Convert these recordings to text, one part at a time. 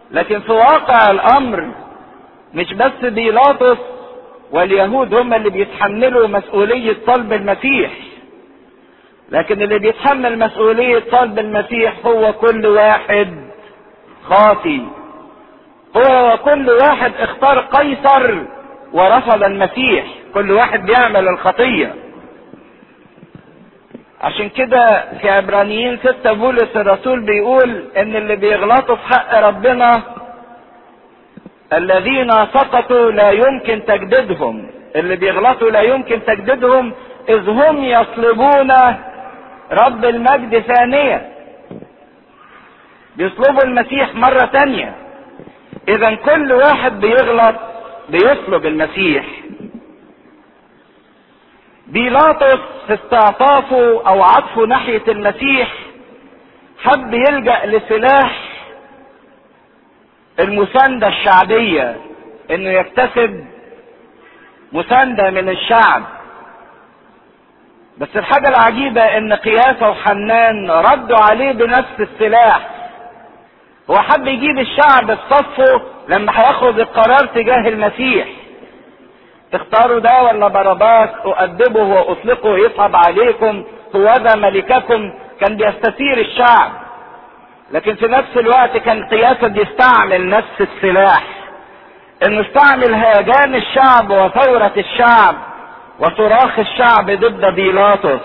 لكن في واقع الامر مش بس بيلاطس واليهود هم اللي بيتحملوا مسؤولية صلب المسيح لكن اللي بيتحمل مسؤولية صلب المسيح هو كل واحد خاطي هو كل واحد اختار قيصر ورفض المسيح كل واحد بيعمل الخطية عشان كده في عبرانيين ستة بولس الرسول بيقول ان اللي بيغلطوا في حق ربنا الذين سقطوا لا يمكن تجديدهم اللي بيغلطوا لا يمكن تجديدهم اذ هم يصلبون رب المجد ثانية بيصلبوا المسيح مرة تانية اذا كل واحد بيغلط بيصلب المسيح بيلاطس في استعطافه او عطفه ناحية المسيح حب يلجأ لسلاح المساندة الشعبية انه يكتسب مساندة من الشعب بس الحاجة العجيبة ان قياسة وحنان ردوا عليه بنفس السلاح هو حب يجيب الشعب في صفه لما هياخد القرار تجاه المسيح تختاروا ده ولا باراباس أؤدبه وأطلقه يصعب عليكم هو ذا ملككم كان بيستثير الشعب لكن في نفس الوقت كان قياسة بيستعمل نفس السلاح انه استعمل هيجان الشعب وثورة الشعب وصراخ الشعب ضد بيلاطس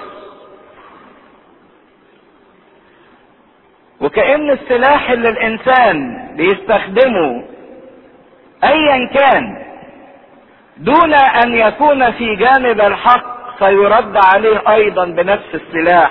وكأن السلاح اللي الانسان بيستخدمه ايا كان دون ان يكون في جانب الحق فيرد عليه ايضا بنفس السلاح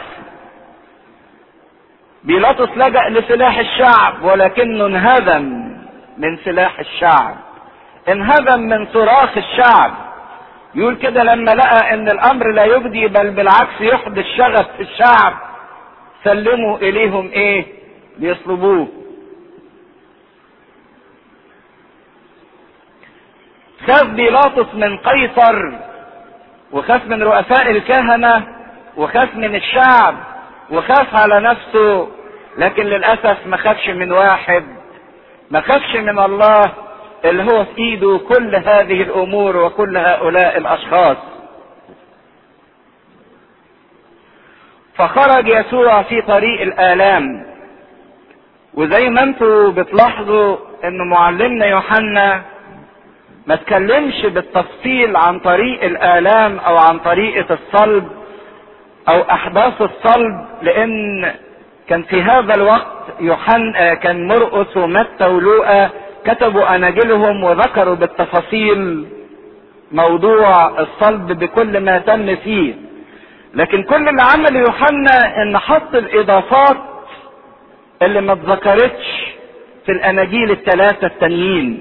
بيلاطس لجأ لسلاح الشعب ولكنه انهزم من سلاح الشعب انهزم من صراخ الشعب يقول كده لما لقى ان الامر لا يبدي بل بالعكس يحدث شغف في الشعب سلموا اليهم ايه ليصلبوه خاف بيلاطس من قيصر وخاف من رؤساء الكهنة وخاف من الشعب وخاف على نفسه لكن للأسف ما خافش من واحد ما خافش من الله اللي هو في ايده كل هذه الامور وكل هؤلاء الاشخاص فخرج يسوع في طريق الالام وزي ما انتوا بتلاحظوا ان معلمنا يوحنا ما تكلمش بالتفصيل عن طريق الالام او عن طريقه الصلب او احداث الصلب لان كان في هذا الوقت يوحنا كان مرقس ومتى ولوقا كتبوا اناجيلهم وذكروا بالتفاصيل موضوع الصلب بكل ما تم فيه لكن كل اللي عمله يوحنا ان حط الاضافات اللي ما اتذكرتش في الاناجيل الثلاثه التانيين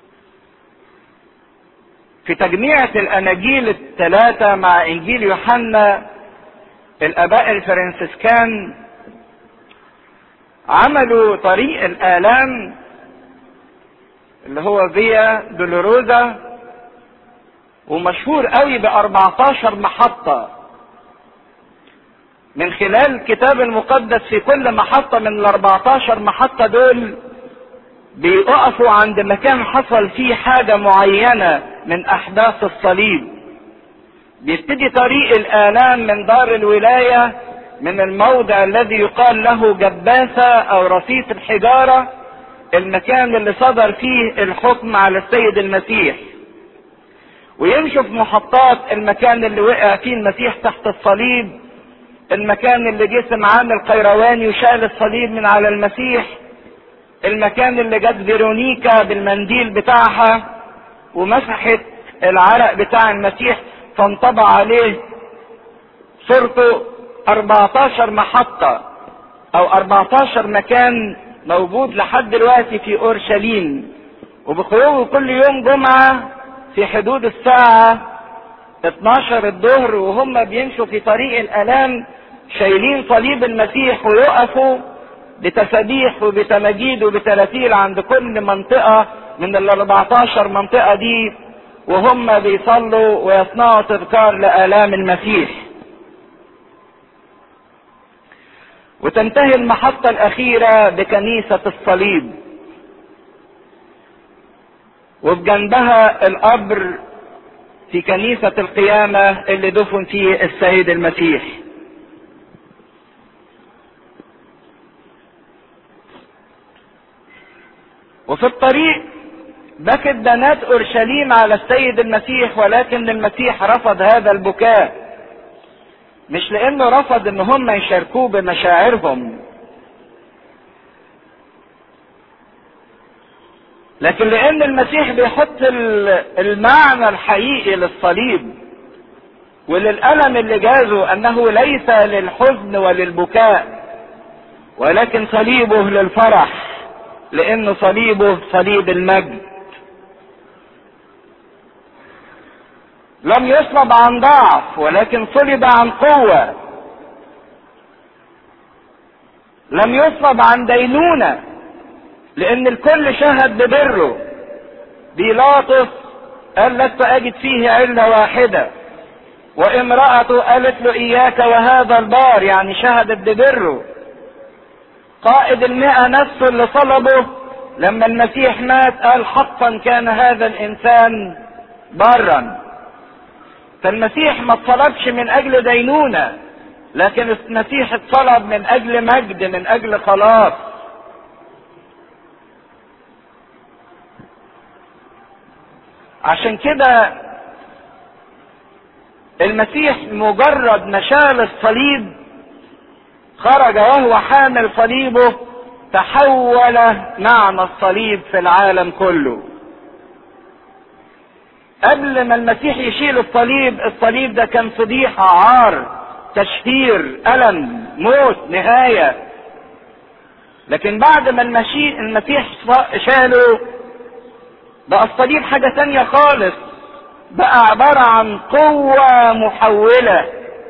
في تجميعة الاناجيل الثلاثه مع انجيل يوحنا الاباء الفرنسيسكان عملوا طريق الالام اللي هو فيا دولوروزا ومشهور قوي ب 14 محطة من خلال الكتاب المقدس في كل محطة من ال 14 محطة دول بيقفوا عند مكان حصل فيه حاجة معينة من أحداث الصليب بيبتدي طريق الآلام من دار الولاية من الموضع الذي يقال له جباسة أو رصيف الحجارة المكان اللي صدر فيه الحكم على السيد المسيح ويمشوا في محطات المكان اللي وقع فيه المسيح تحت الصليب المكان اللي جه سمعان القيرواني وشال الصليب من على المسيح المكان اللي جت فيرونيكا بالمنديل بتاعها ومسحت العرق بتاع المسيح فانطبع عليه صورته 14 محطة او 14 مكان موجود لحد دلوقتي في اورشليم وبخروجه كل يوم جمعة في حدود الساعة 12 الظهر وهم بيمشوا في طريق الالام شايلين صليب المسيح ويقفوا بتسابيح وبتماجيد وبتلاتيل عند كل منطقة من ال 14 منطقة دي وهم بيصلوا ويصنعوا تذكار لآلام المسيح وتنتهي المحطة الأخيرة بكنيسة الصليب وبجنبها القبر في كنيسة القيامة اللي دفن فيه السيد المسيح وفي الطريق بكت بنات اورشليم على السيد المسيح ولكن المسيح رفض هذا البكاء مش لانه رفض ان هم يشاركوه بمشاعرهم لكن لان المسيح بيحط المعنى الحقيقي للصليب وللألم اللي جازه انه ليس للحزن وللبكاء ولكن صليبه للفرح لان صليبه صليب المجد لم يصلب عن ضعف ولكن صلب عن قوة لم يصلب عن دينونة لأن الكل شهد ببره بيلاطس قال لست أجد فيه علة واحدة وامرأته قالت له إياك وهذا البار يعني شهدت ببره قائد المئة نفسه اللي صلبه لما المسيح مات قال حقا كان هذا الإنسان برا فالمسيح ما اتصلبش من اجل دينونة لكن المسيح اتصلب من اجل مجد من اجل خلاص عشان كده المسيح مجرد ما شال الصليب خرج وهو حامل صليبه تحول معنى الصليب في العالم كله قبل ما المسيح يشيل الصليب الصليب ده كان فضيحة عار تشهير ألم موت نهاية لكن بعد ما المشي المسيح شاله بقى الصليب حاجة تانية خالص بقى عبارة عن قوة محولة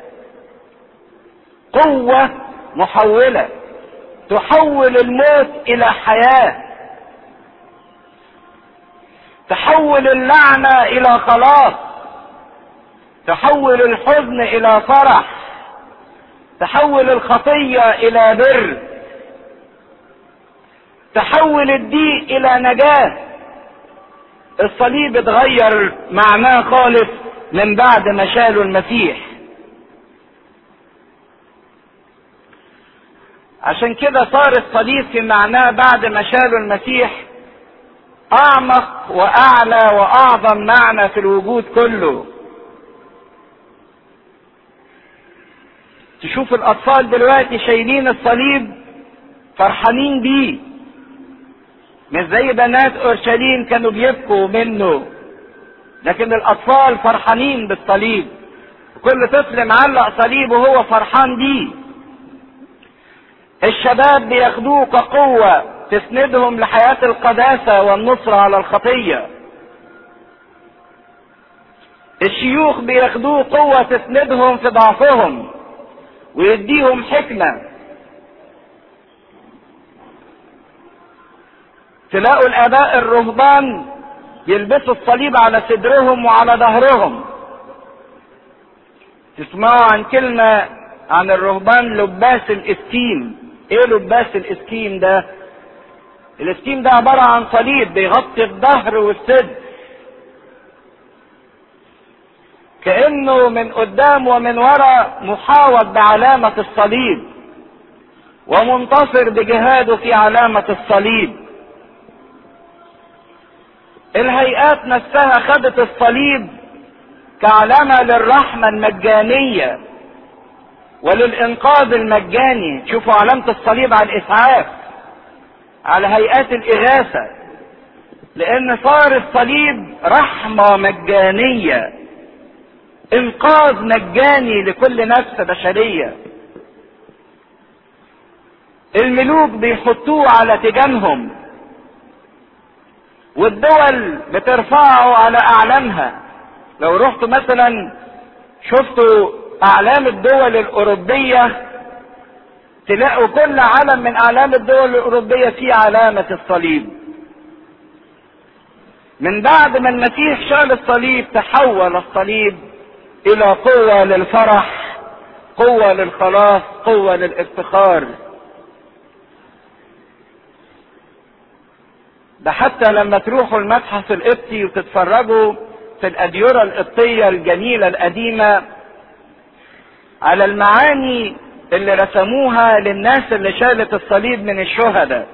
قوة محولة تحول الموت إلى حياة تحول اللعنة الى خلاص تحول الحزن الى فرح تحول الخطية الى بر تحول الضيق الى نجاة الصليب اتغير معناه خالص من بعد ما شالوا المسيح عشان كده صار الصليب في معناه بعد ما شالوا المسيح اعمق واعلى واعظم معنى في الوجود كله تشوف الاطفال دلوقتي شايلين الصليب فرحانين بيه مش زي بنات اورشليم كانوا بيبكوا منه لكن الاطفال فرحانين بالصليب كل طفل معلق صليب وهو فرحان بيه الشباب بياخدوه كقوه تسندهم لحياة القداسة والنصرة على الخطية الشيوخ بياخدوه قوة تسندهم في ضعفهم ويديهم حكمة تلاقوا الآباء الرهبان يلبسوا الصليب على صدرهم وعلى ظهرهم تسمعوا عن كلمة عن الرهبان لباس الاسكيم ايه لباس الاسكيم ده الاسكيم ده عبارة عن صليب بيغطي الظهر والصدر كأنه من قدام ومن ورا محاوط بعلامة الصليب ومنتصر بجهاده في علامة الصليب الهيئات نفسها خدت الصليب كعلامة للرحمة المجانية وللإنقاذ المجاني شوفوا علامة الصليب على الإسعاف على هيئات الإغاثة لأن صار الصليب رحمة مجانية إنقاذ مجاني لكل نفس بشرية الملوك بيحطوه على تيجانهم والدول بترفعه على أعلامها لو رحتوا مثلا شفتوا أعلام الدول الأوروبية تلاقوا كل علم من اعلام الدول الاوروبيه فيه علامه الصليب من بعد ما المسيح شال الصليب تحول الصليب الى قوه للفرح قوه للخلاص قوه للافتخار ده حتى لما تروحوا المتحف القبطي وتتفرجوا في الأديرة القبطية الجميلة القديمة على المعاني اللي رسموها للناس اللي شالت الصليب من الشهداء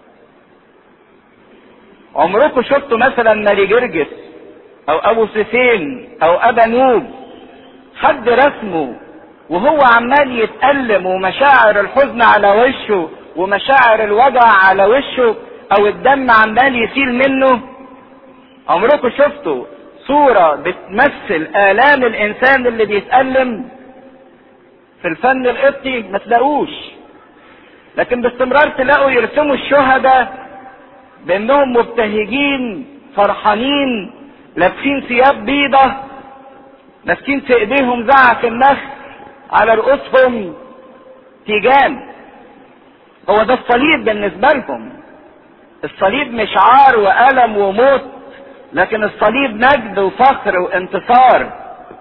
عمركم شفتوا مثلا ماري جرجس او ابو سيفين او ابا نوب حد رسمه وهو عمال يتألم ومشاعر الحزن على وشه ومشاعر الوجع على وشه او الدم عمال يسيل منه عمركم شفتوا صورة بتمثل آلام الإنسان اللي بيتألم في الفن القبطي ما تلاقوش لكن باستمرار تلاقوا يرسموا الشهداء بانهم مبتهجين فرحانين لابسين ثياب بيضة ماسكين في ايديهم زعف النخل على رؤوسهم تيجان هو ده الصليب بالنسبة لهم الصليب مش عار وألم وموت لكن الصليب مجد وفخر وانتصار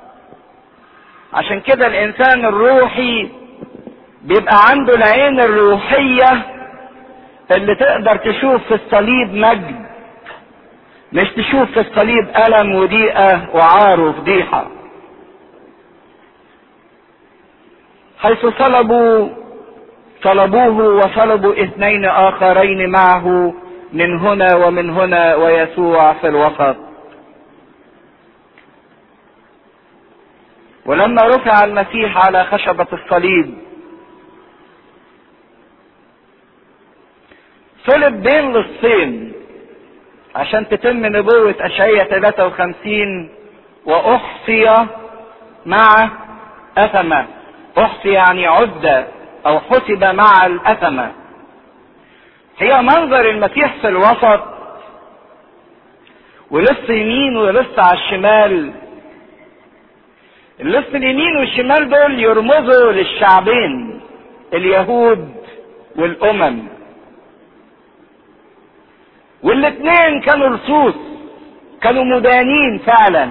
عشان كده الانسان الروحي بيبقى عنده العين الروحية اللي تقدر تشوف في الصليب مجد مش تشوف في الصليب ألم وضيقة وعار وفضيحة حيث صلبوا صلبوه وصلبوا اثنين آخرين معه من هنا ومن هنا ويسوع في الوسط ولما رفع المسيح على خشبة الصليب صلب بين لصين عشان تتم نبوة أشعية 53 وأحصي مع أثمة أحصي يعني عدة أو حسب مع الأثمة هي منظر المسيح في الوسط ولص يمين ولص على الشمال اللص اليمين والشمال دول يرمزوا للشعبين اليهود والامم والاثنين كانوا لصوص كانوا مدانين فعلا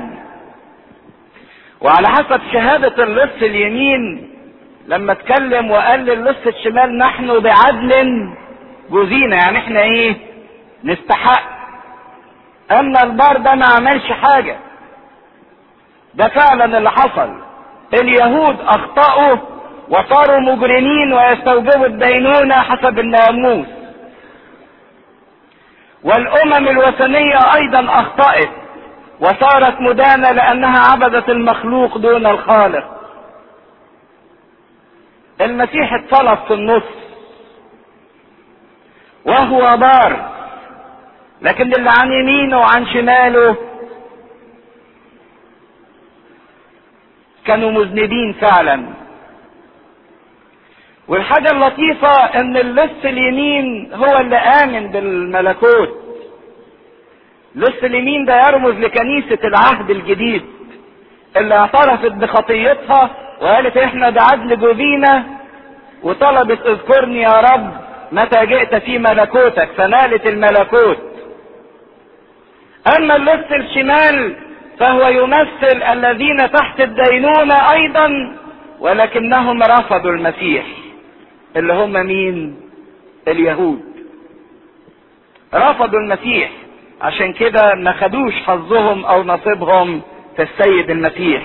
وعلى حسب شهادة اللص اليمين لما اتكلم وقال للص الشمال نحن بعدل جوزينا يعني احنا ايه نستحق اما البار ده ما عملش حاجه ده فعلا اللي حصل اليهود اخطأوا وصاروا مجرمين ويستوجبوا الدينونة حسب الناموس والامم الوثنية ايضا اخطأت وصارت مدانة لانها عبدت المخلوق دون الخالق المسيح اتصلب في النص وهو بار لكن اللي عن يمينه وعن شماله كانوا مذنبين فعلا والحاجة اللطيفة ان اللص اليمين هو اللي امن بالملكوت لص اليمين ده يرمز لكنيسة العهد الجديد اللي اعترفت بخطيتها وقالت احنا ده عدل جوزينا وطلبت اذكرني يا رب متى جئت في ملكوتك فنالت الملكوت اما اللص الشمال فهو يمثل الذين تحت الدينونة ايضا ولكنهم رفضوا المسيح اللي هم مين اليهود رفضوا المسيح عشان كده ما خدوش حظهم او نصيبهم في السيد المسيح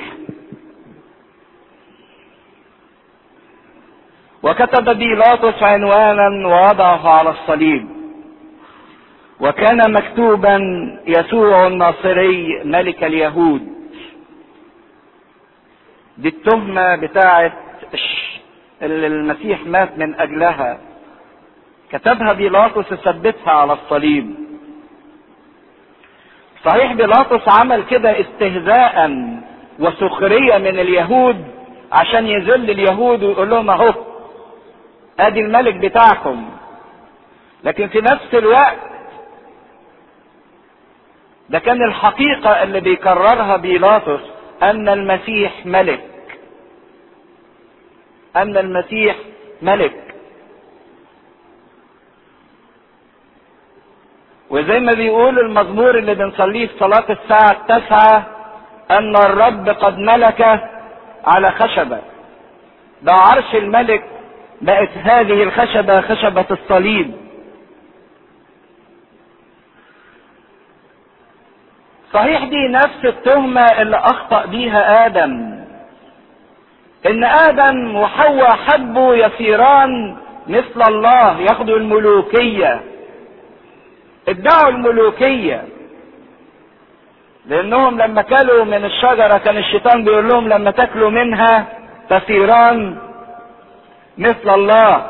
وكتب بيلاطس عنوانا ووضعه على الصليب وكان مكتوبا يسوع الناصري ملك اليهود دي التهمة بتاعت اللي المسيح مات من أجلها كتبها بيلاطس ثبتها على الصليب صحيح بيلاطس عمل كده استهزاء وسخرية من اليهود عشان يذل اليهود ويقول لهم اهو ادي الملك بتاعكم لكن في نفس الوقت ده كان الحقيقة اللي بيكررها بيلاطس ان المسيح ملك ان المسيح ملك وزي ما بيقول المزمور اللي بنصليه في صلاة الساعة التاسعة ان الرب قد ملك على خشبة ده عرش الملك بقت هذه الخشبة خشبة الصليب صحيح دي نفس التهمة اللي اخطأ بيها ادم ان ادم وحواء حبوا يصيران مثل الله ياخدوا الملوكية ادعوا الملوكية لانهم لما كلوا من الشجرة كان الشيطان بيقول لهم لما تاكلوا منها تصيران مثل الله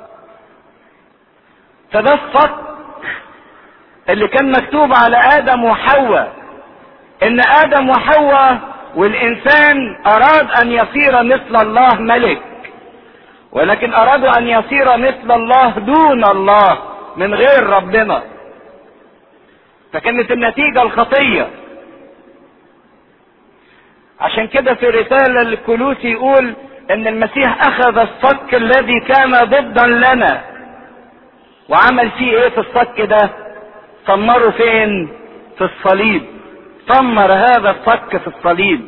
فده الصك اللي كان مكتوب على ادم وحواء ان ادم وحواء والانسان اراد ان يصير مثل الله ملك ولكن ارادوا ان يصير مثل الله دون الله من غير ربنا فكانت النتيجة الخطية عشان كده في رسالة للكلوسي يقول ان المسيح اخذ الصك الذي كان ضدا لنا وعمل فيه ايه في الصك ده ثمره فين في الصليب ثمر هذا الصك في الصليب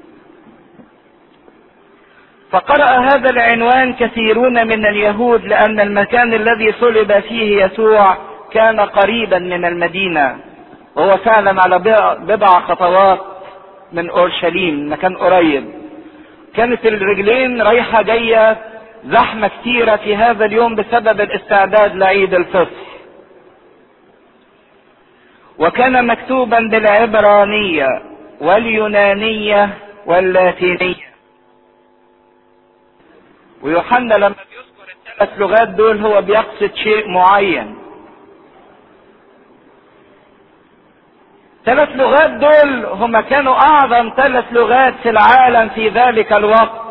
فقرأ هذا العنوان كثيرون من اليهود لأن المكان الذي صلب فيه يسوع كان قريبا من المدينة وهو فعلا على بضع خطوات من أورشليم مكان قريب كانت الرجلين رايحة جاية زحمة كتيرة في هذا اليوم بسبب الاستعداد لعيد الفصح وكان مكتوبا بالعبرانية واليونانية واللاتينية ويوحنا لما بيذكر الثلاث لغات دول هو بيقصد شيء معين ثلاث لغات دول هما كانوا اعظم ثلاث لغات في العالم في ذلك الوقت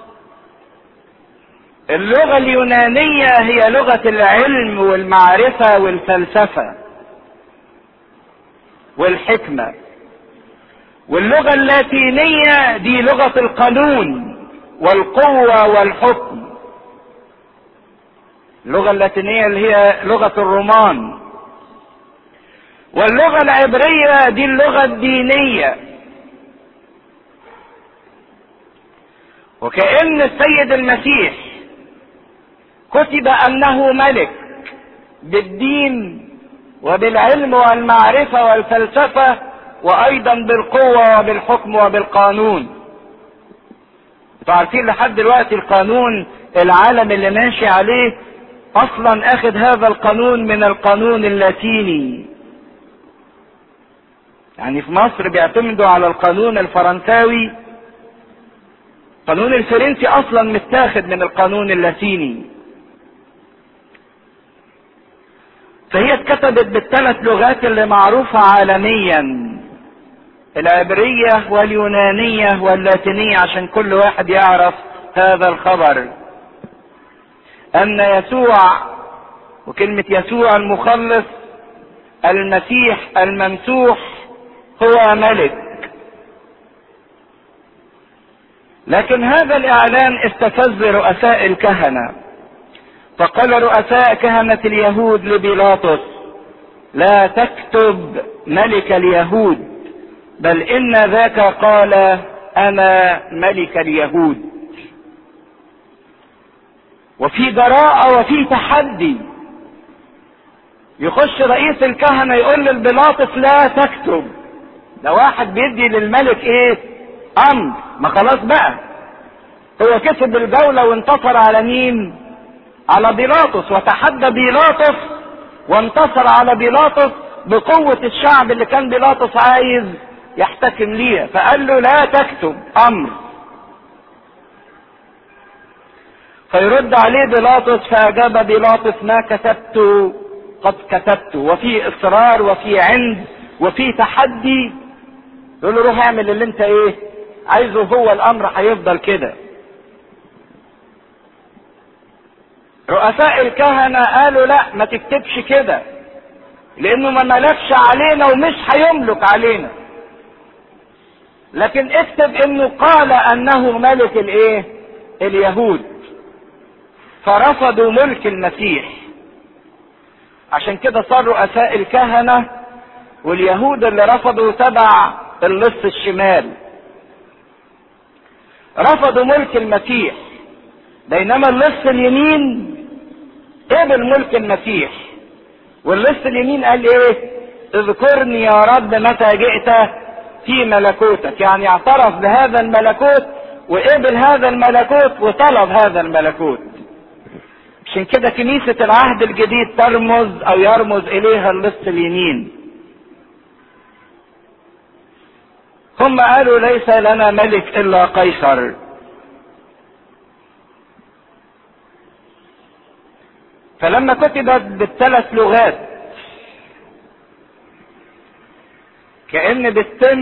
اللغة اليونانية هي لغة العلم والمعرفة والفلسفة والحكمة واللغة اللاتينية دي لغة القانون والقوة والحكم اللغة اللاتينية اللي هي لغة الرومان واللغة العبرية دي اللغة الدينية وكأن السيد المسيح كتب أنه ملك بالدين وبالعلم والمعرفة والفلسفة وأيضا بالقوة وبالحكم وبالقانون انتوا عارفين لحد دلوقتي القانون العالم اللي ماشي عليه اصلا اخذ هذا القانون من القانون اللاتيني يعني في مصر بيعتمدوا على القانون الفرنساوي القانون الفرنسي اصلا متاخد من القانون اللاتيني فهي اتكتبت بالثلاث لغات اللي معروفة عالميا العبرية واليونانية واللاتينية عشان كل واحد يعرف هذا الخبر ان يسوع وكلمة يسوع المخلص المسيح الممسوح هو ملك لكن هذا الاعلان استفز رؤساء الكهنة فقال رؤساء كهنة اليهود لبيلاطس لا تكتب ملك اليهود بل ان ذاك قال انا ملك اليهود وفي جراءة وفي تحدي يخش رئيس الكهنة يقول للبلاطس لا تكتب ده واحد بيدي للملك ايه امر ما خلاص بقى هو كسب الجولة وانتصر على مين على بيلاطس وتحدى بيلاطس وانتصر على بيلاطس بقوة الشعب اللي كان بيلاطس عايز يحتكم ليه فقال له لا تكتب امر فيرد عليه بيلاطس فاجاب بيلاطس ما كتبت قد كتبت وفي اصرار وفي عند وفي تحدي يقول له روح اعمل اللي انت ايه عايزه هو الامر هيفضل كده رؤساء الكهنة قالوا لا ما تكتبش كده لانه ما ملكش علينا ومش هيملك علينا لكن اكتب انه قال انه ملك الايه اليهود فرفضوا ملك المسيح عشان كده صار رؤساء الكهنة واليهود اللي رفضوا تبع اللص الشمال رفضوا ملك المسيح بينما اللص اليمين قبل ملك المسيح واللص اليمين قال ايه اذكرني يا رب متى جئت في ملكوتك يعني اعترف بهذا الملكوت وقبل هذا الملكوت وطلب هذا الملكوت عشان كده كنيسة العهد الجديد ترمز او يرمز اليها اللص اليمين هم قالوا ليس لنا ملك الا قيصر فلما كتبت بالثلاث لغات كأن بتتم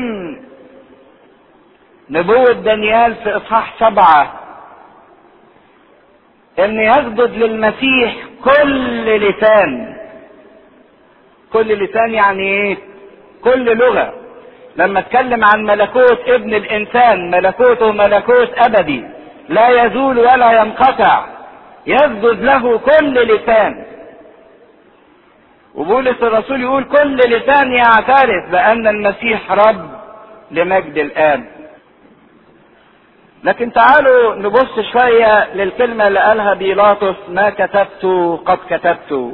نبوة دانيال في إصحاح سبعة إن يسجد للمسيح كل لسان كل لسان يعني إيه؟ كل لغة لما اتكلم عن ملكوت ابن الإنسان ملكوته ملكوت أبدي لا يزول ولا ينقطع يسجد له كل لسان وبولس الرسول يقول كل لسان يعترف بأن المسيح رب لمجد الآب لكن تعالوا نبص شوية للكلمة اللي قالها بيلاطس ما كتبت قد كتبت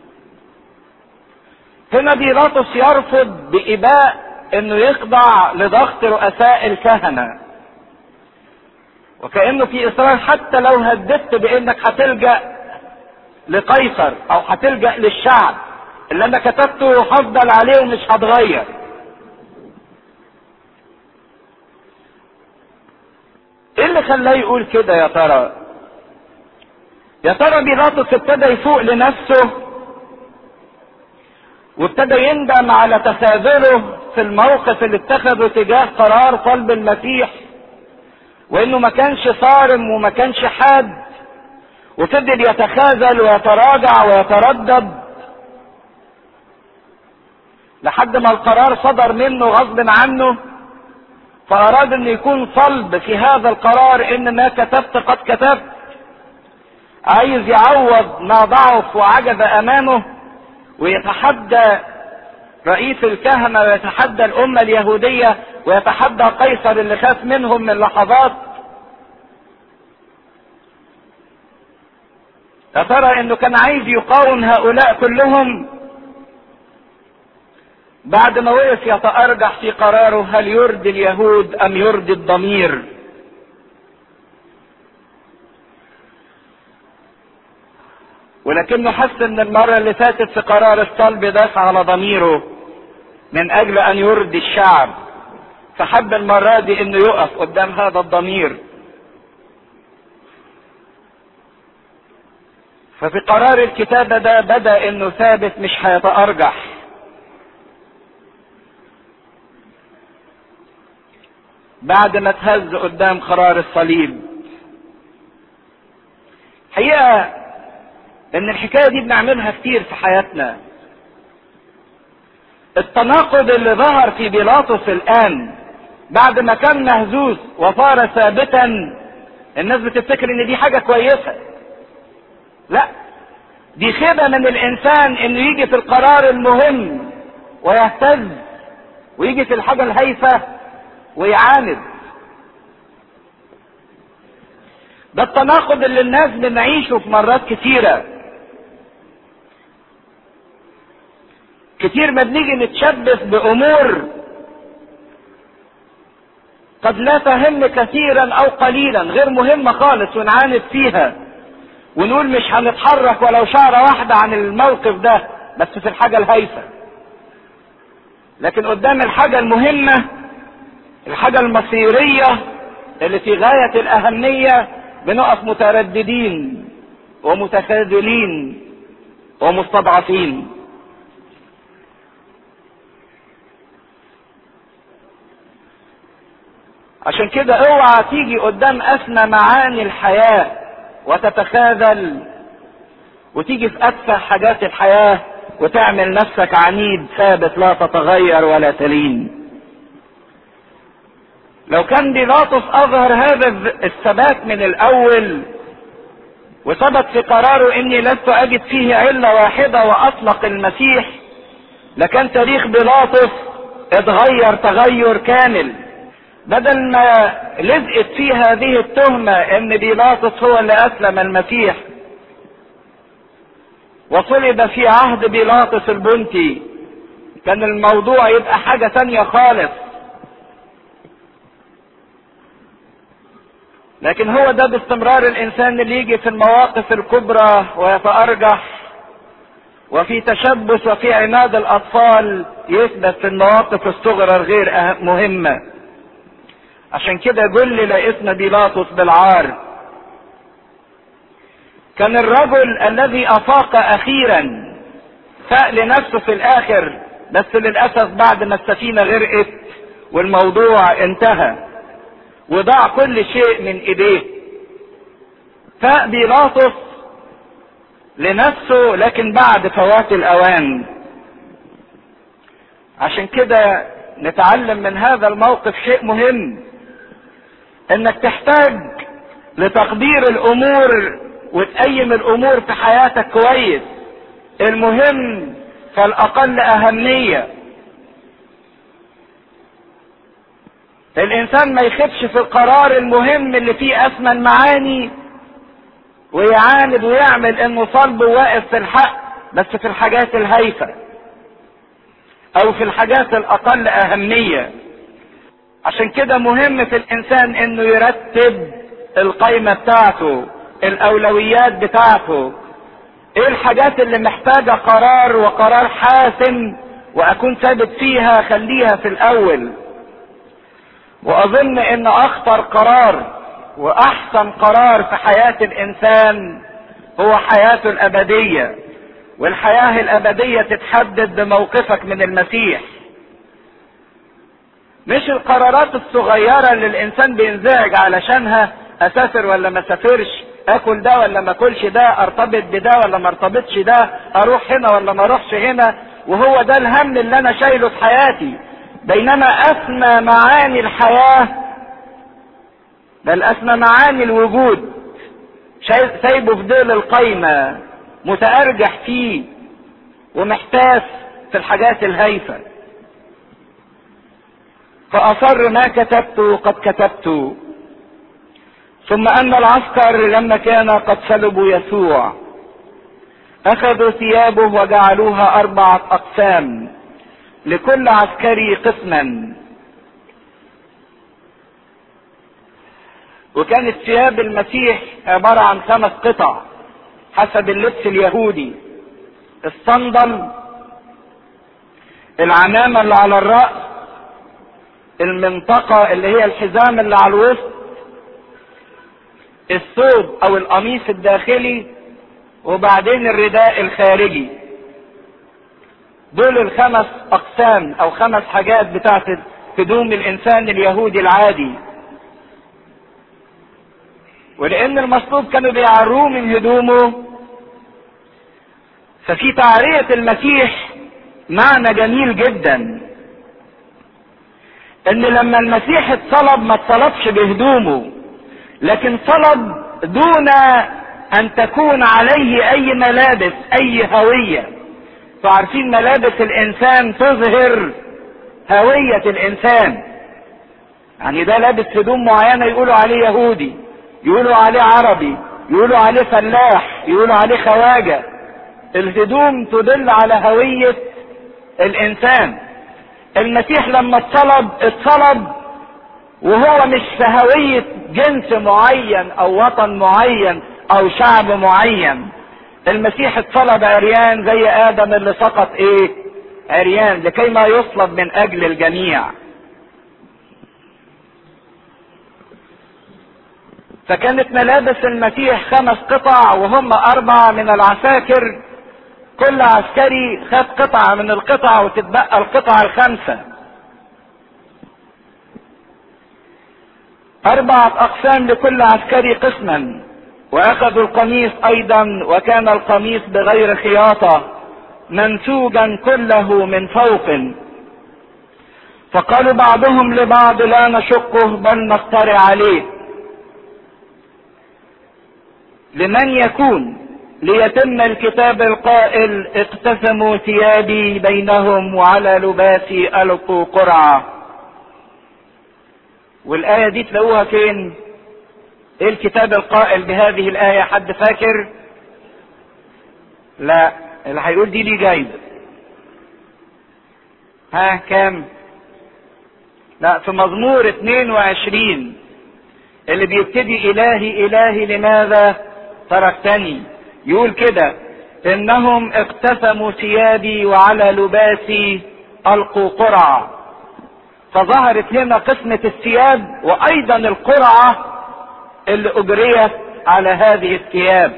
هنا بيلاطس يرفض بإباء انه يخضع لضغط رؤساء الكهنة وكأنه في إصرار حتى لو هددت بأنك هتلجأ لقيصر أو هتلجأ للشعب اللي أنا كتبته هفضل عليه ومش هتغير ايه اللي خلاه يقول كده يا ترى يا ترى بيلاطس ابتدى يفوق لنفسه وابتدى يندم على تخاذله في الموقف اللي اتخذه تجاه قرار طلب المسيح وانه ما كانش صارم وما كانش حاد وفضل يتخاذل ويتراجع ويتردد لحد ما القرار صدر منه غصب عنه فاراد ان يكون صلب في هذا القرار ان ما كتبت قد كتبت عايز يعوض ما ضعف وعجز امامه ويتحدى رئيس الكهنة ويتحدى الأمة اليهودية ويتحدى قيصر اللي خاف منهم من لحظات يا ترى انه كان عايز يقاوم هؤلاء كلهم بعد ما وقف يتأرجح في قراره هل يرضي اليهود ام يرضي الضمير ولكنه حس ان المرة اللي فاتت في قرار الصلب داس على ضميره من اجل ان يرضي الشعب فحب المرة دي انه يقف قدام هذا الضمير ففي قرار الكتابة ده بدأ انه ثابت مش هيتأرجح بعد ما اتهز قدام قرار الصليب حقيقة ان الحكاية دي بنعملها كتير في حياتنا التناقض اللي ظهر في بيلاطس الان بعد ما كان مهزوز وصار ثابتا الناس بتفتكر ان دي حاجة كويسة لا دي خيبة من الانسان انه يجي في القرار المهم ويهتز ويجي في الحاجة الهايفة ويعاند ده التناقض اللي الناس بنعيشه في مرات كتيره كتير ما بنيجي نتشبث بامور قد لا تهم كثيرا او قليلا غير مهمة خالص ونعاند فيها ونقول مش هنتحرك ولو شعرة واحدة عن الموقف ده بس في الحاجة الهايفة لكن قدام الحاجة المهمة الحاجة المصيرية اللي في غاية الأهمية بنقف مترددين ومتخاذلين ومستضعفين عشان كده اوعى تيجي قدام اسمى معاني الحياة وتتخاذل وتيجي في اتفه حاجات الحياة وتعمل نفسك عنيد ثابت لا تتغير ولا تلين لو كان بيلاطس اظهر هذا الثبات من الاول وثبت في قراره اني لست اجد فيه علة واحدة واطلق المسيح لكان تاريخ بيلاطس اتغير تغير كامل بدل ما لزقت فيه هذه التهمة ان بيلاطس هو اللي اسلم المسيح وصلب في عهد بيلاطس البنتي كان الموضوع يبقى حاجة تانية خالص لكن هو ده باستمرار الانسان اللي يجي في المواقف الكبرى ويتأرجح وفي تشبث وفي عناد الاطفال يثبت في المواقف الصغرى الغير مهمة عشان كده جل لاسم بيلاطس بالعار كان الرجل الذي افاق اخيرا فاق لنفسه في الاخر بس للاسف بعد ما السفينه غرقت والموضوع انتهى وضاع كل شيء من ايديه فاق بيلاطس لنفسه لكن بعد فوات الاوان عشان كده نتعلم من هذا الموقف شيء مهم انك تحتاج لتقدير الامور وتقيم الامور في حياتك كويس المهم فالاقل اهمية الانسان ما يخدش في القرار المهم اللي فيه اسمى المعاني ويعاند ويعمل انه صلب واقف في الحق بس في الحاجات الهايفة او في الحاجات الاقل اهمية عشان كده مهم في الانسان انه يرتب القايمة بتاعته الاولويات بتاعته ايه الحاجات اللي محتاجة قرار وقرار حاسم واكون ثابت فيها خليها في الاول واظن ان اخطر قرار واحسن قرار في حياة الانسان هو حياته الابدية والحياة الابدية تتحدد بموقفك من المسيح مش القرارات الصغيرة اللي الانسان بينزعج علشانها اسافر ولا ما اسافرش اكل ده ولا ما اكلش ده ارتبط بده ولا ما ارتبطش ده اروح هنا ولا ما اروحش هنا وهو ده الهم اللي انا شايله في حياتي بينما اسمى معاني الحياة بل اسمى معاني الوجود سايبه في ديل القايمة متأرجح فيه ومحتاس في الحاجات الهايفة فأصر ما كتبت قد كتبت ثم ان العسكر لما كان قد سلبوا يسوع اخذوا ثيابه وجعلوها اربعة اقسام لكل عسكري قسما وكانت ثياب المسيح عبارة عن خمس قطع حسب اللبس اليهودي الصندل العمامة اللي على الرأس المنطقة اللي هي الحزام اللي على الوسط الثوب او القميص الداخلي وبعدين الرداء الخارجي دول الخمس اقسام او خمس حاجات بتاعت هدوم الانسان اليهودي العادي ولان المصلوب كانوا بيعروه من هدومه ففي تعرية المسيح معنى جميل جدا ان لما المسيح اتصلب ما اتصلبش بهدومه لكن طلب دون ان تكون عليه اي ملابس اي هوية فعارفين ملابس الانسان تظهر هوية الانسان يعني ده لابس هدوم معينة يقولوا عليه يهودي يقولوا عليه عربي يقولوا عليه فلاح يقولوا عليه خواجة الهدوم تدل على هوية الانسان المسيح لما اتصلب اتصلب وهو مش في هوية جنس معين او وطن معين او شعب معين المسيح اتصلب عريان زي ادم اللي سقط ايه عريان لكي ما يصلب من اجل الجميع فكانت ملابس المسيح خمس قطع وهم اربعة من العساكر كل عسكري خد قطعة من القطع وتتبقى القطعة الخمسة أربعة أقسام لكل عسكري قسما وأخذوا القميص أيضا وكان القميص بغير خياطة منسوجا كله من فوق فقالوا بعضهم لبعض لا نشقه بل نخترع عليه لمن يكون ليتم الكتاب القائل اقتسموا ثيابي بينهم وعلى لباسي ألقوا قرعه والآية دي تلاقوها فين؟ ايه الكتاب القائل بهذه الآية حد فاكر؟ لا اللي هيقول دي ليه جايزة. ها كام لا في مزمور 22 اللي بيبتدي الهي الهي لماذا تركتني يقول كده انهم اقتسموا ثيابي وعلى لباسي القوا قرعه فظهرت هنا قسمة الثياب وايضا القرعة اللي اجريت على هذه الثياب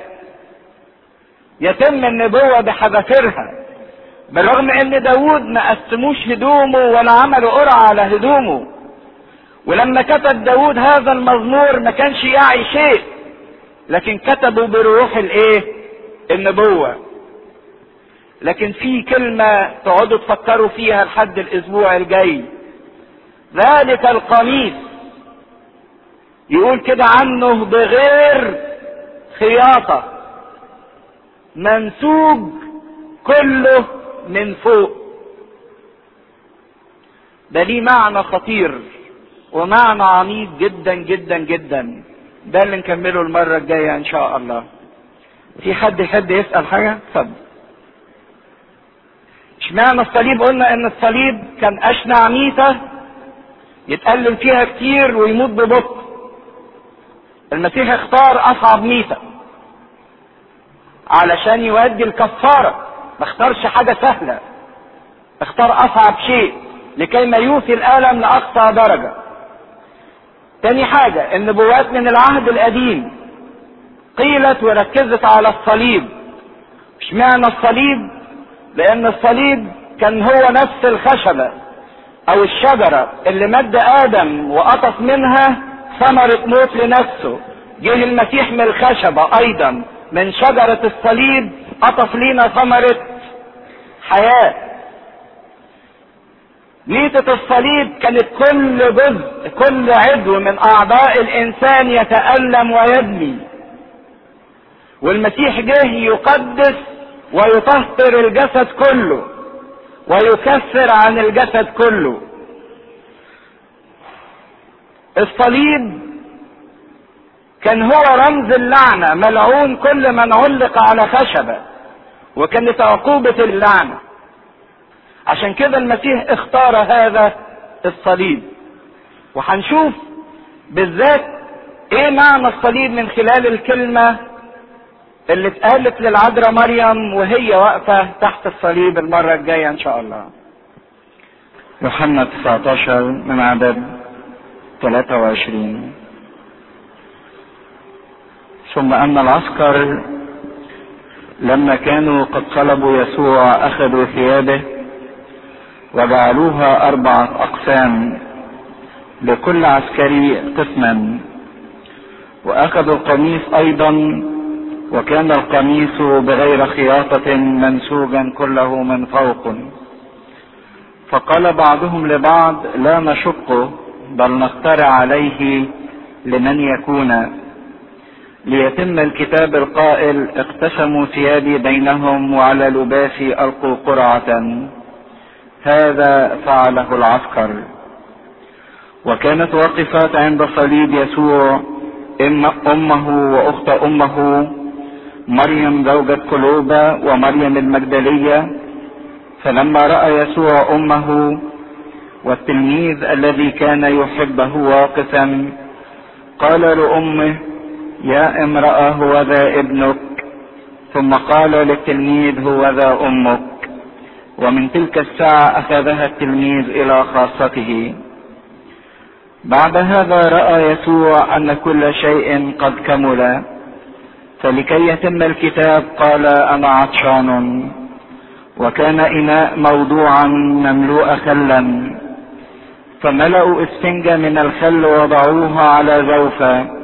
يتم النبوة بحذافيرها بالرغم ان داود ما قسموش هدومه ولا عملوا قرعة على هدومه ولما كتب داود هذا المزمور ما كانش يعي شيء لكن كتبوا بروح الايه النبوة لكن في كلمة تقعدوا تفكروا فيها لحد الاسبوع الجاي ذلك القميص يقول كده عنه بغير خياطة منسوج كله من فوق ده ليه معنى خطير ومعنى عميق جدا جدا جدا ده اللي نكمله المرة الجاية ان شاء الله في حد يحب يسأل حاجة اتفضل اشمعنى الصليب قلنا ان الصليب كان اشنع ميتة يتألم فيها كتير ويموت ببطء المسيح اختار اصعب ميتة علشان يؤدي الكفارة ما اختارش حاجة سهلة اختار اصعب شيء لكي ما يوفي الالم لاقصى درجة تاني حاجة النبوات من العهد القديم قيلت وركزت على الصليب اشمعنى الصليب لان الصليب كان هو نفس الخشبة او الشجرة اللي مد ادم وقطف منها ثمرة موت لنفسه جه المسيح من الخشبة ايضا من شجرة الصليب قطف لينا ثمرة حياة ميتة الصليب كانت كل جزء كل عضو من اعضاء الانسان يتألم ويبني والمسيح جه يقدس ويطهر الجسد كله ويكفر عن الجسد كله الصليب كان هو رمز اللعنة ملعون كل من علق على خشبة وكانت عقوبة اللعنة عشان كده المسيح اختار هذا الصليب وهنشوف بالذات ايه معنى الصليب من خلال الكلمة اللي اتقالت للعذراء مريم وهي واقفة تحت الصليب المرة الجاية ان شاء الله يوحنا 19 من عدد 23 ثم أن العسكر لما كانوا قد صلبوا يسوع أخذوا ثيابه وجعلوها أربعة أقسام لكل عسكري قسما وأخذوا القميص أيضا وكان القميص بغير خياطة منسوجا كله من فوق فقال بعضهم لبعض لا نشقه بل نخترع عليه لمن يكون ليتم الكتاب القائل اقتسموا ثيابي بينهم وعلى لباسي القوا قرعة هذا فعله العسكر وكانت واقفات عند صليب يسوع امه واخت امه مريم زوجة قلوبة ومريم المجدلية فلما رأى يسوع امه والتلميذ الذي كان يحبه واقفا قال لأمه يا امرأة هو ذا ابنك ثم قال للتلميذ هو ذا أمك ومن تلك الساعة أخذها التلميذ إلى خاصته بعد هذا رأى يسوع أن كل شيء قد كمل فلكي يتم الكتاب قال أنا عطشان وكان إناء موضوعا مملوء خلا فملأوا اسفنجة من الخل وضعوها على زوفة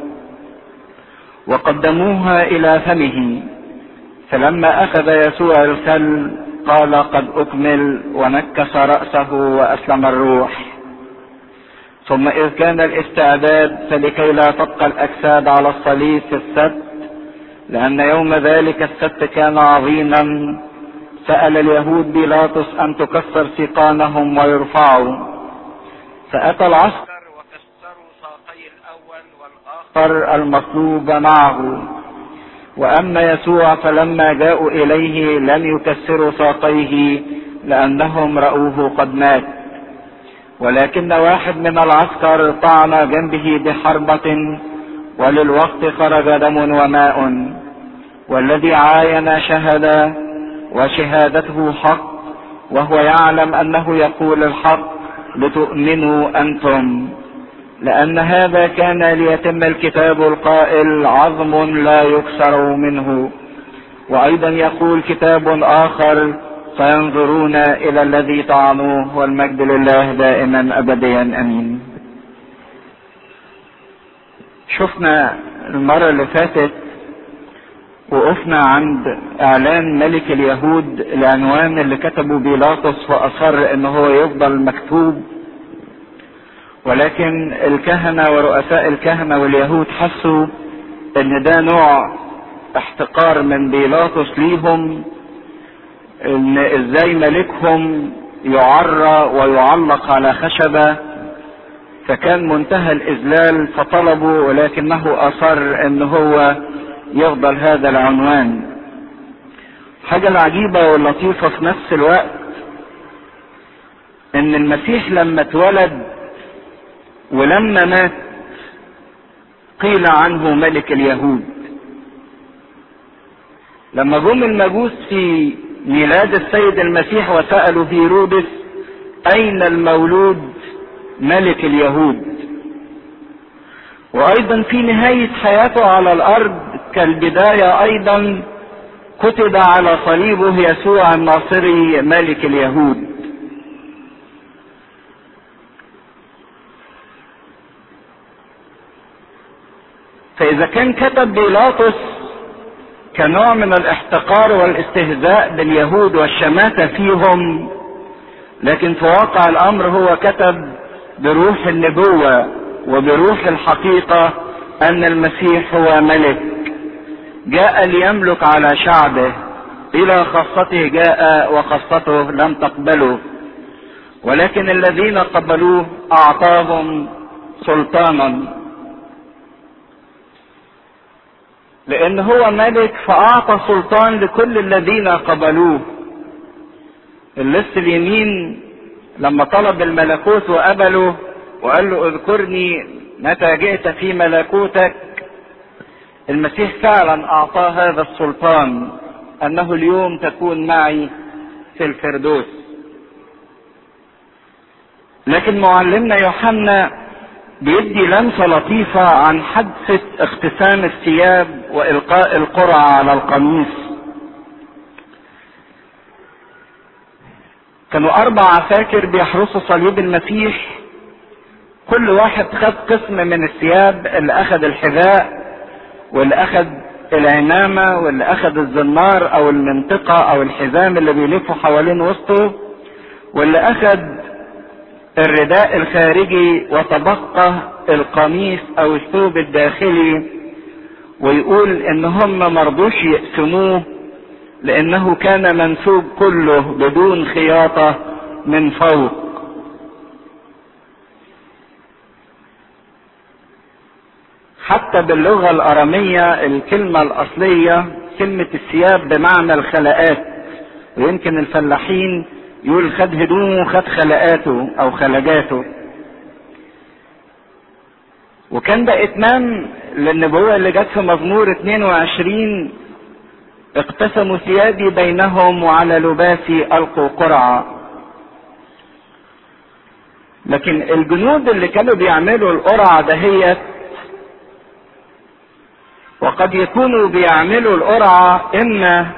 وقدموها إلى فمه فلما أخذ يسوع الخل قال قد أكمل ونكس رأسه وأسلم الروح ثم إذ كان الاستعداد فلكي لا تبقى الأجساد على الصليب في السبت لأن يوم ذلك السبت كان عظيما سأل اليهود بيلاطس أن تكسر سيقانهم ويرفعوا فأتى العسكر وكسروا ساقي الأول والآخر المطلوب معه وأما يسوع فلما جاءوا إليه لم يكسروا ساقيه لأنهم رأوه قد مات ولكن واحد من العسكر طعن جنبه بحربة وللوقت خرج دم وماء والذي عاين شهد وشهادته حق وهو يعلم انه يقول الحق لتؤمنوا انتم لان هذا كان ليتم الكتاب القائل عظم لا يكسر منه وايضا يقول كتاب اخر فينظرون الى الذي طعنوه والمجد لله دائما ابديا امين شفنا المرة اللي فاتت وقفنا عند اعلان ملك اليهود العنوان اللي كتبه بيلاطس واصر ان هو يفضل مكتوب ولكن الكهنة ورؤساء الكهنة واليهود حسوا ان ده نوع احتقار من بيلاطس ليهم ان ازاي ملكهم يعرى ويعلق على خشبة فكان منتهى الاذلال فطلبوا ولكنه اصر ان هو يفضل هذا العنوان حاجة العجيبة واللطيفة في نفس الوقت ان المسيح لما اتولد ولما مات قيل عنه ملك اليهود لما جم المجوس في ميلاد السيد المسيح وسألوا هيرودس أين المولود ملك اليهود وأيضا في نهاية حياته على الأرض كالبداية أيضا كتب على صليبه يسوع الناصري ملك اليهود فإذا كان كتب بيلاطس كنوع من الاحتقار والاستهزاء باليهود والشماتة فيهم لكن في واقع الأمر هو كتب بروح النبوة وبروح الحقيقة أن المسيح هو ملك جاء ليملك على شعبه إلى خاصته جاء وخاصته لم تقبله ولكن الذين قبلوه أعطاهم سلطانا لان هو ملك فاعطى سلطان لكل الذين قبلوه اللص اليمين لما طلب الملكوت وقبله وقال له اذكرني متى جئت في ملكوتك المسيح فعلا اعطاه هذا السلطان انه اليوم تكون معي في الفردوس لكن معلمنا يوحنا بيدي لمسه لطيفه عن حادثه اختسام الثياب والقاء القرعه على القميص كانوا اربع عساكر بيحرسوا صليب المسيح كل واحد خد قسم من الثياب اللي اخذ الحذاء واللي اخذ العمامه واللي اخذ الزنار او المنطقه او الحزام اللي بيلفه حوالين وسطه واللي اخذ الرداء الخارجي وتبقى القميص او الثوب الداخلي ويقول ان هم مرضوش يقسموه لانه كان منسوب كله بدون خياطة من فوق حتى باللغة الارامية الكلمة الاصلية كلمة الثياب بمعنى الخلاءات ويمكن الفلاحين يقول خد هدومه خد خلقاته او خلجاته وكان ده اتمام للنبوة اللي جت في مزمور 22 اقتسموا ثيابي بينهم وعلى لباسي القوا قرعة لكن الجنود اللي كانوا بيعملوا القرعة دهيت وقد يكونوا بيعملوا القرعة اما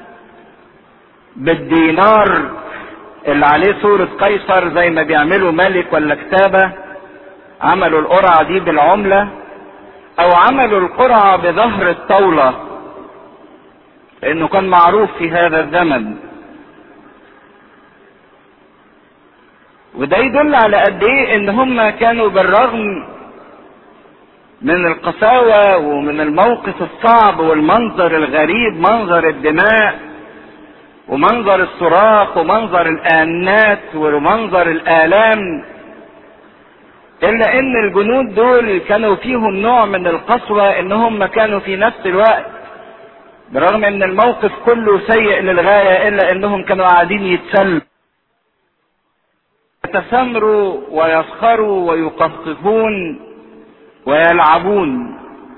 بالدينار اللي عليه صورة قيصر زي ما بيعملوا ملك ولا كتابة عملوا القرعة دي بالعملة او عملوا القرعة بظهر الطاولة لانه كان معروف في هذا الزمن وده يدل على قد ايه ان هم كانوا بالرغم من القساوة ومن الموقف الصعب والمنظر الغريب منظر الدماء ومنظر الصراخ ومنظر الآنات ومنظر الآلام إلا إن الجنود دول كانوا فيهم نوع من القسوة إن هم كانوا في نفس الوقت برغم إن الموقف كله سيء للغاية إلا إنهم كانوا قاعدين يتسلوا يتسامروا ويسخروا ويقفقفون ويلعبون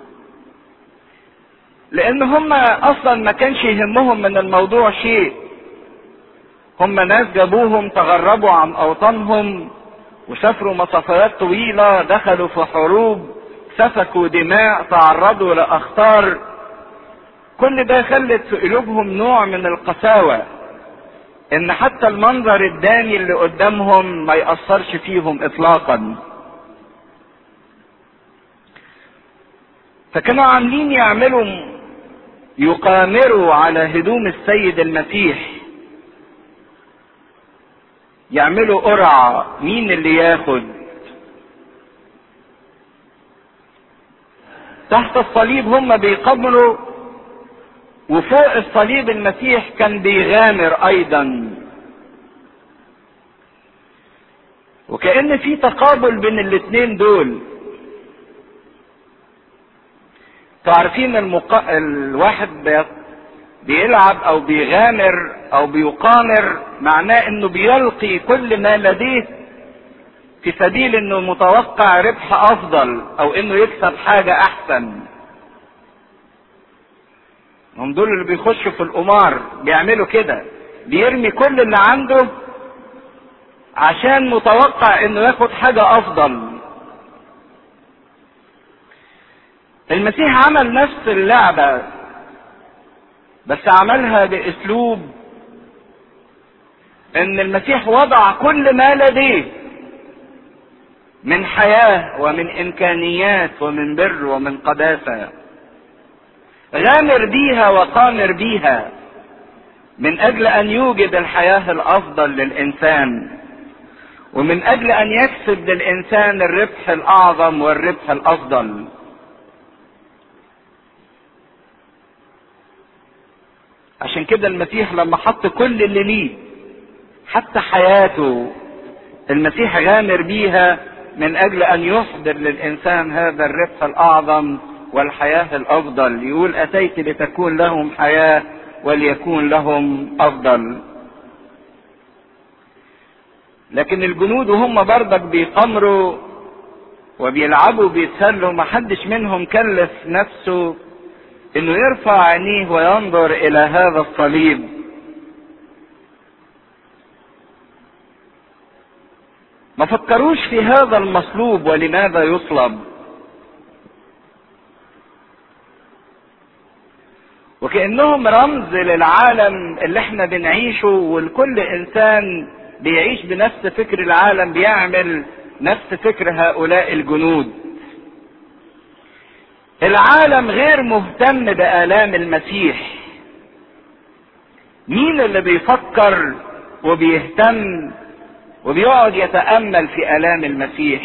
لان هم اصلا ما كانش يهمهم من الموضوع شيء هم ناس جابوهم تغربوا عن اوطانهم وسافروا مسافات طويلة دخلوا في حروب سفكوا دماء تعرضوا لاخطار كل ده خلت في قلوبهم نوع من القساوة ان حتى المنظر الداني اللي قدامهم ما يأثرش فيهم اطلاقا فكانوا عاملين يعملوا يقامروا على هدوم السيد المسيح يعملوا قرعة مين اللي ياخد تحت الصليب هم بيقبلوا وفوق الصليب المسيح كان بيغامر ايضا وكأن في تقابل بين الاتنين دول تعرفين المق... الواحد بي... بيلعب او بيغامر او بيقامر معناه انه بيلقي كل ما لديه في سبيل انه متوقع ربح افضل او انه يكسب حاجة احسن هم دول اللي بيخشوا في القمار بيعملوا كده بيرمي كل اللي عنده عشان متوقع انه ياخد حاجة افضل المسيح عمل نفس اللعبة بس عملها باسلوب ان المسيح وضع كل ما لديه من حياة ومن امكانيات ومن بر ومن قداسة غامر بيها وقامر بيها من اجل ان يوجد الحياة الافضل للانسان ومن اجل ان يكسب للانسان الربح الاعظم والربح الافضل عشان كده المسيح لما حط كل اللي ليه حتى حياته المسيح غامر بيها من اجل ان يحضر للانسان هذا الربح الاعظم والحياه الافضل يقول اتيت لتكون لهم حياه وليكون لهم افضل لكن الجنود وهم برضك بيقمروا وبيلعبوا بيتسلوا محدش منهم كلف نفسه انه يرفع عينيه وينظر الى هذا الصليب ما فكروش في هذا المصلوب ولماذا يصلب وكانهم رمز للعالم اللي احنا بنعيشه والكل انسان بيعيش بنفس فكر العالم بيعمل نفس فكر هؤلاء الجنود العالم غير مهتم بآلام المسيح مين اللي بيفكر وبيهتم وبيقعد يتأمل في آلام المسيح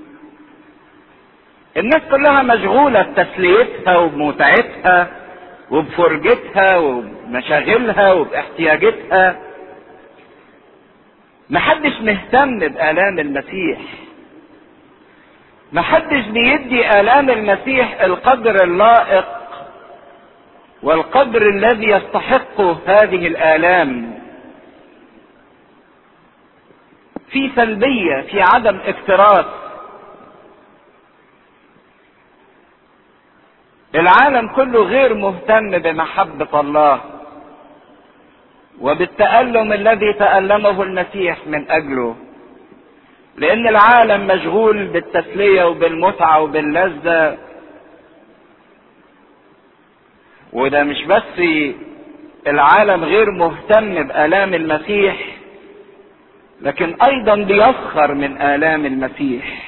الناس كلها مشغولة بتسليتها وبمتعتها وبفرجتها وبمشاغلها وباحتياجاتها محدش مهتم بآلام المسيح محدش بيدي آلام المسيح القدر اللائق والقدر الذي يستحقه هذه الآلام في سلبية في عدم اكتراث العالم كله غير مهتم بمحبة الله وبالتألم الذي تألمه المسيح من أجله لأن العالم مشغول بالتسلية وبالمتعة وباللذة وده مش بس العالم غير مهتم بآلام المسيح لكن أيضا بيسخر من آلام المسيح